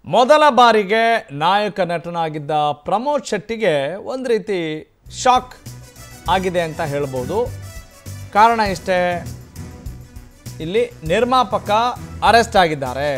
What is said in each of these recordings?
ಮೊದಲ ಬಾರಿಗೆ ನಾಯಕ ನಟನಾಗಿದ್ದ ಪ್ರಮೋದ್ ಶೆಟ್ಟಿಗೆ ಒಂದು ರೀತಿ ಶಾಕ್ ಆಗಿದೆ ಅಂತ ಹೇಳ್ಬೋದು ಕಾರಣ ಇಷ್ಟೇ ಇಲ್ಲಿ ನಿರ್ಮಾಪಕ ಅರೆಸ್ಟ್ ಆಗಿದ್ದಾರೆ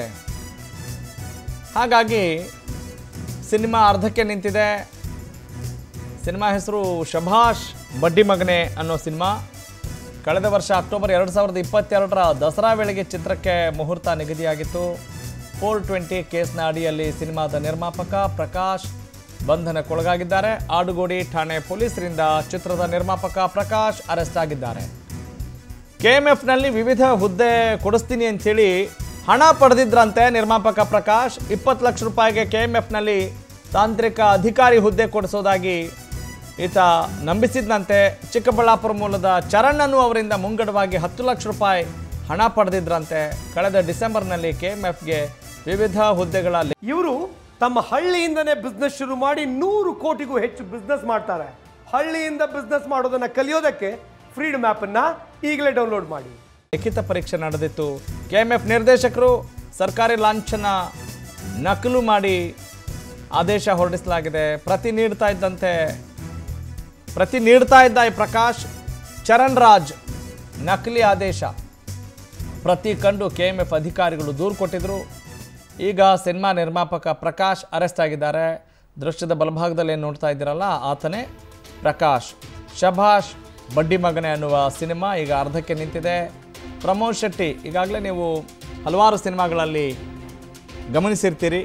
ಹಾಗಾಗಿ ಸಿನಿಮಾ ಅರ್ಧಕ್ಕೆ ನಿಂತಿದೆ ಸಿನಿಮಾ ಹೆಸರು ಶಭಾಷ್ ಬಡ್ಡಿ ಮಗನೆ ಅನ್ನೋ ಸಿನಿಮಾ ಕಳೆದ ವರ್ಷ ಅಕ್ಟೋಬರ್ ಎರಡು ಸಾವಿರದ ಇಪ್ಪತ್ತೆರಡರ ದಸರಾ ವೇಳೆಗೆ ಚಿತ್ರಕ್ಕೆ ಮುಹೂರ್ತ ನಿಗದಿಯಾಗಿತ್ತು ಫೋರ್ ಟ್ವೆಂಟಿ ಕೇಸ್ನ ಅಡಿಯಲ್ಲಿ ಸಿನಿಮಾದ ನಿರ್ಮಾಪಕ ಪ್ರಕಾಶ್ ಬಂಧನಕ್ಕೊಳಗಾಗಿದ್ದಾರೆ ಆಡುಗೋಡಿ ಠಾಣೆ ಪೊಲೀಸರಿಂದ ಚಿತ್ರದ ನಿರ್ಮಾಪಕ ಪ್ರಕಾಶ್ ಅರೆಸ್ಟ್ ಆಗಿದ್ದಾರೆ ಕೆಎಂಎಫ್ನಲ್ಲಿ ವಿವಿಧ ಹುದ್ದೆ ಕೊಡಿಸ್ತೀನಿ ಅಂತೇಳಿ ಹಣ ಪಡೆದಿದ್ರಂತೆ ನಿರ್ಮಾಪಕ ಪ್ರಕಾಶ್ ಇಪ್ಪತ್ತು ಲಕ್ಷ ರೂಪಾಯಿಗೆ ಕೆಎಂಎಫ್ನಲ್ಲಿ ತಾಂತ್ರಿಕ ಅಧಿಕಾರಿ ಹುದ್ದೆ ಕೊಡಿಸೋದಾಗಿ ಈತ ನಂಬಿಸಿದ್ನಂತೆ ಚಿಕ್ಕಬಳ್ಳಾಪುರ ಮೂಲದ ಚರಣ್ ಅನ್ನುವವರಿಂದ ಮುಂಗಡವಾಗಿ ಹತ್ತು ಲಕ್ಷ ರೂಪಾಯಿ ಹಣ ಪಡೆದಿದ್ರಂತೆ ಕಳೆದ ಡಿಸೆಂಬರ್ನಲ್ಲಿ ಕೆಎಂಎಫ್ಗೆ ವಿವಿಧ ಹುದ್ದೆಗಳ ಇವರು ತಮ್ಮ ಹಳ್ಳಿಯಿಂದನೇ ಬಿಸ್ನೆಸ್ ಶುರು ಮಾಡಿ ನೂರು ಕೋಟಿಗೂ ಹೆಚ್ಚು ಬಿಸ್ನೆಸ್ ಮಾಡ್ತಾರೆ ಹಳ್ಳಿಯಿಂದ ಬಿಸ್ನೆಸ್ ಮಾಡೋದನ್ನ ಕಲಿಯೋದಕ್ಕೆ ಫ್ರೀಡಮ್ ಅನ್ನ ಈಗಲೇ ಡೌನ್ಲೋಡ್ ಮಾಡಿ ಲಿಖಿತ ಪರೀಕ್ಷೆ ನಡೆದಿತ್ತು ಕೆಎಂಎಫ್ ನಿರ್ದೇಶಕರು ಸರ್ಕಾರಿ ಲಾಂಛನ ನಕಲು ಮಾಡಿ ಆದೇಶ ಹೊರಡಿಸಲಾಗಿದೆ ಪ್ರತಿ ನೀಡ್ತಾ ಇದ್ದಂತೆ ಪ್ರತಿ ನೀಡ್ತಾ ಇದ್ದ ಈ ಪ್ರಕಾಶ್ ಚರಣ್ ರಾಜ್ ನಕಲಿ ಆದೇಶ ಪ್ರತಿ ಕಂಡು ಕೆಎಂಎಫ್ ಅಧಿಕಾರಿಗಳು ದೂರು ಕೊಟ್ಟಿದ್ರು ಈಗ ಸಿನಿಮಾ ನಿರ್ಮಾಪಕ ಪ್ರಕಾಶ್ ಅರೆಸ್ಟ್ ಆಗಿದ್ದಾರೆ ದೃಶ್ಯದ ಬಲಭಾಗದಲ್ಲಿ ಏನು ನೋಡ್ತಾ ಇದ್ದೀರಲ್ಲ ಆತನೇ ಪ್ರಕಾಶ್ ಶಭಾಷ್ ಬಡ್ಡಿ ಮಗನೆ ಅನ್ನುವ ಸಿನಿಮಾ ಈಗ ಅರ್ಧಕ್ಕೆ ನಿಂತಿದೆ ಪ್ರಮೋದ್ ಶೆಟ್ಟಿ ಈಗಾಗಲೇ ನೀವು ಹಲವಾರು ಸಿನಿಮಾಗಳಲ್ಲಿ ಗಮನಿಸಿರ್ತೀರಿ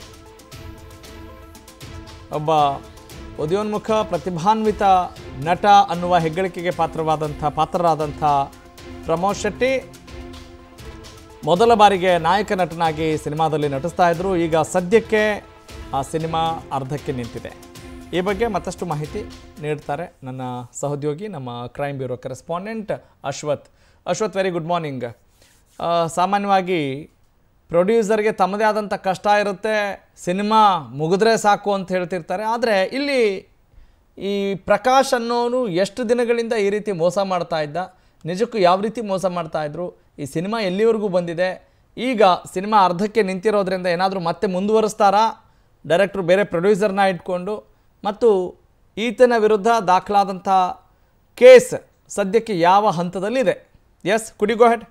ಒಬ್ಬ ಉದಯೋನ್ಮುಖ ಪ್ರತಿಭಾನ್ವಿತ ನಟ ಅನ್ನುವ ಹೆಗ್ಗಳಿಕೆಗೆ ಪಾತ್ರವಾದಂಥ ಪಾತ್ರರಾದಂಥ ಪ್ರಮೋದ್ ಶೆಟ್ಟಿ ಮೊದಲ ಬಾರಿಗೆ ನಾಯಕ ನಟನಾಗಿ ಸಿನಿಮಾದಲ್ಲಿ ನಟಿಸ್ತಾ ಇದ್ರು ಈಗ ಸದ್ಯಕ್ಕೆ ಆ ಸಿನಿಮಾ ಅರ್ಧಕ್ಕೆ ನಿಂತಿದೆ ಈ ಬಗ್ಗೆ ಮತ್ತಷ್ಟು ಮಾಹಿತಿ ನೀಡ್ತಾರೆ ನನ್ನ ಸಹೋದ್ಯೋಗಿ ನಮ್ಮ crime bureau correspondent Ashwath Ashwath very good morning ಸಾಮಾನ್ಯವಾಗಿ ಪ್ರೊಡ್ಯೂಸರ್ಗೆ ತಮ್ಮದೇ ಆದಂಥ ಕಷ್ಟ ಇರುತ್ತೆ ಸಿನಿಮಾ ಮುಗಿದ್ರೆ ಸಾಕು ಅಂತ ಹೇಳ್ತಿರ್ತಾರೆ ಆದರೆ ಇಲ್ಲಿ ಈ ಪ್ರಕಾಶ್ ಅನ್ನೋನು ಎಷ್ಟು ದಿನಗಳಿಂದ ಈ ರೀತಿ ಮೋಸ ಮಾಡ್ತಾ ಇದ್ದ ನಿಜಕ್ಕೂ ಯಾವ ರೀತಿ ಮೋಸ ಮಾಡ್ತಾ ಇದ್ರು ಈ ಸಿನಿಮಾ ಎಲ್ಲಿವರೆಗೂ ಬಂದಿದೆ ಈಗ ಸಿನಿಮಾ ಅರ್ಧಕ್ಕೆ ನಿಂತಿರೋದ್ರಿಂದ ಏನಾದರೂ ಮತ್ತೆ ಮುಂದುವರಿಸ್ತಾರಾ ಡೈರೆಕ್ಟ್ರು ಬೇರೆ ಪ್ರೊಡ್ಯೂಸರ್ನ ಇಟ್ಕೊಂಡು ಮತ್ತು ಈತನ ವಿರುದ್ಧ ದಾಖಲಾದಂಥ ಕೇಸ್ ಸದ್ಯಕ್ಕೆ ಯಾವ ಹಂತದಲ್ಲಿದೆ ಎಸ್ ಕುಡಿ ಗೋ ಹೆಡ್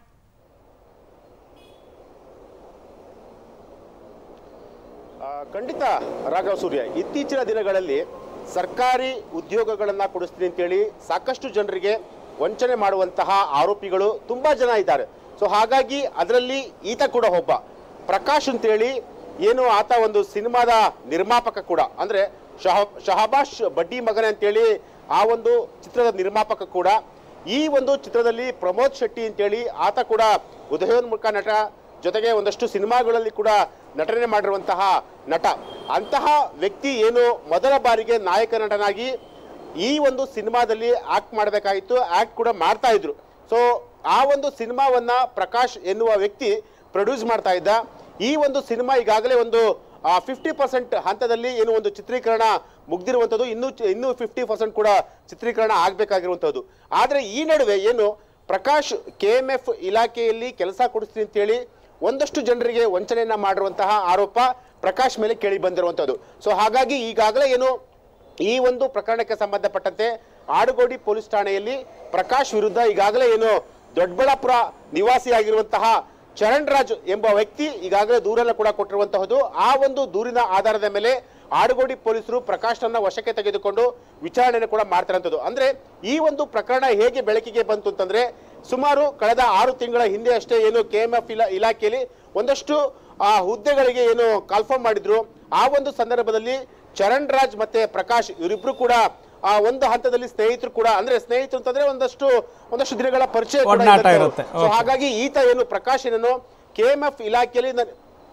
ಆ, ಖಂಡಿತ ರಾಘವ ಸೂರ್ಯ ಇತ್ತೀಚಿನ ದಿನಗಳಲ್ಲಿ ಸರ್ಕಾರಿ ಉದ್ಯೋಗಗಳನ್ನು ಕೊಡಿಸ್ತೀನಿ ಅಂತೇಳಿ ಸಾಕಷ್ಟು ಜನರಿಗೆ ವಂಚನೆ ಮಾಡುವಂತಹ ಆರೋಪಿಗಳು ತುಂಬಾ ಜನ ಇದ್ದಾರೆ ಸೊ ಹಾಗಾಗಿ ಅದರಲ್ಲಿ ಈತ ಕೂಡ ಒಬ್ಬ ಪ್ರಕಾಶ್ ಅಂತೇಳಿ ಏನು ಆತ ಒಂದು ಸಿನಿಮಾದ ನಿರ್ಮಾಪಕ ಕೂಡ ಅಂದ್ರೆ ಶಹ ಶಹಬಾಷ್ ಬಡ್ಡಿ ಮಗನ ಅಂತೇಳಿ ಆ ಒಂದು ಚಿತ್ರದ ನಿರ್ಮಾಪಕ ಕೂಡ ಈ ಒಂದು ಚಿತ್ರದಲ್ಲಿ ಪ್ರಮೋದ್ ಶೆಟ್ಟಿ ಅಂತೇಳಿ ಆತ ಕೂಡ ಉದಯೋನ್ಮುಖ ನಟ ಜೊತೆಗೆ ಒಂದಷ್ಟು ಸಿನಿಮಾಗಳಲ್ಲಿ ಕೂಡ ನಟನೆ ಮಾಡಿರುವಂತಹ ನಟ ಅಂತಹ ವ್ಯಕ್ತಿ ಏನು ಮೊದಲ ಬಾರಿಗೆ ನಾಯಕ ನಟನಾಗಿ ಈ ಒಂದು ಸಿನಿಮಾದಲ್ಲಿ ಆಕ್ಟ್ ಮಾಡಬೇಕಾಗಿತ್ತು ಆಕ್ಟ್ ಕೂಡ ಮಾಡ್ತಾ ಇದ್ರು ಸೊ ಆ ಒಂದು ಸಿನಿಮಾವನ್ನ ಪ್ರಕಾಶ್ ಎನ್ನುವ ವ್ಯಕ್ತಿ ಪ್ರೊಡ್ಯೂಸ್ ಮಾಡ್ತಾ ಇದ್ದ ಈ ಒಂದು ಸಿನಿಮಾ ಈಗಾಗಲೇ ಒಂದು ಫಿಫ್ಟಿ ಪರ್ಸೆಂಟ್ ಹಂತದಲ್ಲಿ ಏನು ಒಂದು ಚಿತ್ರೀಕರಣ ಮುಗ್ದಿರುವಂಥದ್ದು ಇನ್ನೂ ಚ- ಇನ್ನೂ ಫಿಫ್ಟಿ ಪರ್ಸೆಂಟ್ ಕೂಡ ಚಿತ್ರೀಕರಣ ಆಗಬೇಕಾಗಿರುವಂಥದ್ದು ಆದರೆ ಈ ನಡುವೆ ಏನು ಪ್ರಕಾಶ್ ಕೆ ಎಂ ಎಫ್ ಇಲಾಖೆಯಲ್ಲಿ ಕೆಲಸ ಕೊಡಿಸ್ತೀನಿ ಅಂತೇಳಿ ಒಂದಷ್ಟು ಜನರಿಗೆ ವಂಚನೆಯನ್ನ ಮಾಡಿರುವಂತಹ ಆರೋಪ ಪ್ರಕಾಶ್ ಮೇಲೆ ಕೇಳಿ ಬಂದಿರುವಂಥದ್ದು ಸೊ ಹಾಗಾಗಿ ಈಗಾಗಲೇ ಏನು ಈ ಒಂದು ಪ್ರಕರಣಕ್ಕೆ ಸಂಬಂಧಪಟ್ಟಂತೆ ಆಡುಗೋಡಿ ಪೊಲೀಸ್ ಠಾಣೆಯಲ್ಲಿ ಪ್ರಕಾಶ್ ವಿರುದ್ಧ ಈಗಾಗಲೇ ಏನು ದೊಡ್ಡಬಳ್ಳಾಪುರ ನಿವಾಸಿಯಾಗಿರುವಂತಹ ಚರಣ್ ರಾಜ್ ಎಂಬ ವ್ಯಕ್ತಿ ಈಗಾಗಲೇ ದೂರನ್ನ ಕೂಡ ಕೊಟ್ಟಿರುವಂತಹದ್ದು ಆ ಒಂದು ದೂರಿನ ಆಧಾರದ ಮೇಲೆ ಆಡುಗೋಡಿ ಪೊಲೀಸರು ಪ್ರಕಾಶ್ನನ್ನ ವಶಕ್ಕೆ ತೆಗೆದುಕೊಂಡು ವಿಚಾರಣೆಯನ್ನು ಕೂಡ ಮಾಡ್ತಿರೋಂಥದ್ದು ಅಂದ್ರೆ ಈ ಒಂದು ಪ್ರಕರಣ ಹೇಗೆ ಬೆಳಕಿಗೆ ಬಂತು ಅಂತಂದ್ರೆ ಸುಮಾರು ಕಳೆದ ಆರು ತಿಂಗಳ ಹಿಂದೆ ಅಷ್ಟೇ ಏನು ಕೆ ಎಂ ಎಫ್ ಇಲಾಖೆಯಲ್ಲಿ ಒಂದಷ್ಟು ಆ ಹುದ್ದೆಗಳಿಗೆ ಏನು ಕಾಲ್ಫಾರ್ಮ್ ಮಾಡಿದ್ರು ಆ ಒಂದು ಸಂದರ್ಭದಲ್ಲಿ ಚರಣ್ ರಾಜ್ ಮತ್ತೆ ಪ್ರಕಾಶ್ ಇವರಿಬ್ರು ಕೂಡ ಆ ಒಂದು ಹಂತದಲ್ಲಿ ಸ್ನೇಹಿತರು ಕೂಡ ಅಂದ್ರೆ ಸ್ನೇಹಿತರು ಅಂತಂದ್ರೆ ಒಂದಷ್ಟು ಒಂದಷ್ಟು ದಿನಗಳ ಪರಿಚಯ ಕೂಡ ಒಡನಾಟ ಇದ್ದಂಥವ್ರು. ಇರುತ್ತೆ. So Okay. ಹಾಗಾಗಿ ಈತ ಏನು ಪ್ರಕಾಶ್ ಏನನ್ನು ಕೆ ಎಂ ಎಫ್ ಇಲಾಖೆಯಲ್ಲಿ ನ-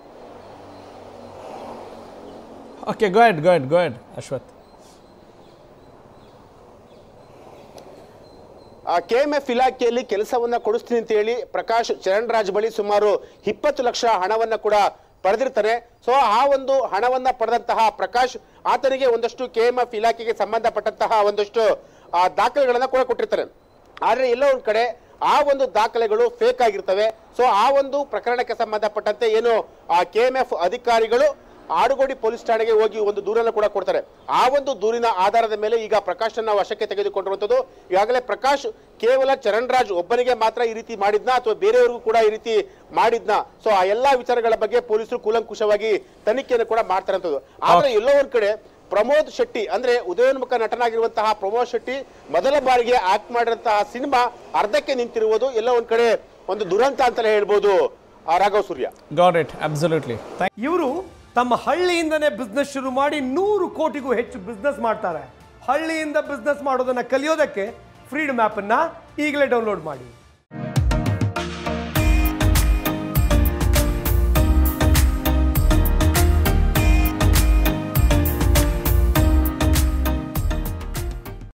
okay go ahead go ahead go ahead Ashwath K M F ಇಲಾಖೆಯಲ್ಲಿ ಕೆಲಸವನ್ನ ಕೊಡಿಸ್ತೀನಿ ಅಂತ ಹೇಳಿ ಪ್ರಕಾಶ್ ಚರಣ್ ರಾಜ್ ಬಳಿ ಸುಮಾರು ಇಪ್ಪತ್ತು ಲಕ್ಷ ಹಣವನ್ನ ಕೂಡ ಪಡೆದಿರ್ತಾನೆ ಸೊ ಆ ಒಂದು ಹಣವನ್ನ ಪಡೆದಂತಹ ಪ್ರಕಾಶ್ ಆತನಿಗೆ ಒಂದಷ್ಟು ಕೆ ಎಂ ಎಫ್ ಇಲಾಖೆಗೆ ಸಂಬಂಧಪಟ್ಟಂತಹ ಒಂದಷ್ಟು ಆ, ದಾಖಲೆಗಳನ್ನ ಕೂಡ ಕೊಟ್ಟಿರ್ತಾರೆ ಆದ್ರೆ ಎಲ್ಲೋ ಒಂದ್ ಕಡೆ ಆ ಒಂದು ದಾಖಲೆಗಳು ಫೇಕ್ ಆಗಿರ್ತವೆ ಸೊ ಆ ಒಂದು ಪ್ರಕರಣಕ್ಕೆ ಸಂಬಂಧಪಟ್ಟಂತೆ ಏನು ಆ ಕೆ ಎಂ ಎಫ್ ಅಧಿಕಾರಿಗಳು ಆಡುಗೋಡಿ ಪೊಲೀಸ್ ಠಾಣೆಗೆ ಹೋಗಿ ಒಂದು ದೂರನ್ನ ಕೂಡ ಕೊಡ್ತಾರೆ ಆ ಒಂದು ದೂರಿನ ಆಧಾರದ ಮೇಲೆ ಈಗ ಪ್ರಕಾಶನ್ನ ವಶಕ್ಕೆ ತೆಗೆದುಕೊಂಡಿರುವಂಥದ್ದು ಈಗಾಗಲೇ ಪ್ರಕಾಶ್ ಕೇವಲ ಚರಣ್ ರಾಜ್ ಒಬ್ಬನಿಗೆ ಮಾತ್ರ ಈ ರೀತಿ ಮಾಡಿದ್ನಾ ಅಥವಾ ಬೇರೆಯವ್ರಿಗೂ ಕೂಡ ಈ ರೀತಿ ಮಾಡಿದ್ನಾ ಸೊ ಆ ಎಲ್ಲಾ ವಿಚಾರಗಳ ಬಗ್ಗೆ ಪೊಲೀಸರು ಕೂಲಂಕುಷವಾಗಿ ತನಿಖೆಯನ್ನು ಕೂಡ ಮಾಡ್ತಾರಂಥದ್ದು ಆದ್ರೆ ಎಲ್ಲೋ ಒಂದ್ ಕಡೆ ಪ್ರಮೋದ್ ಶೆಟ್ಟಿ ಅಂದ್ರೆ ಉದಯೋನ್ಮುಖ ನಟನಾಗಿರುವಂತಹ ಪ್ರಮೋದ್ ಶೆಟ್ಟಿ ಮೊದಲ ಬಾರಿಗೆ ಆಕ್ಟ್ ಮಾಡಿದಂತಹ ಸಿನಿಮಾ ಅರ್ಧಕ್ಕೆ ನಿಂತಿರುವುದು ಎಲ್ಲ ಒಂದ್ ಕಡೆ ಒಂದು ದುರಂತ ಅಂತಲೇ ಹೇಳ್ಬೋದು ಆ Raghav Surya got it absolutely ಇವರು ತಮ್ಮ ಹಳ್ಳಿಯಿಂದನೇ ಬಿಸ್ನೆಸ್ ಶುರು ಮಾಡಿ ನೂರು ಕೋಟಿಗೂ ಹೆಚ್ಚು ಬಿಸ್ನೆಸ್ ಮಾಡ್ತಾರೆ ಹಳ್ಳಿಯಿಂದ ಬಿಸ್ನೆಸ್ ಮಾಡೋದನ್ನ ಕಲಿಯೋದಕ್ಕೆ ಫ್ರೀಡಮ್ ಆ್ಯಪನ್ನು ಈಗಲೇ ಡೌನ್ಲೋಡ್ ಮಾಡಿ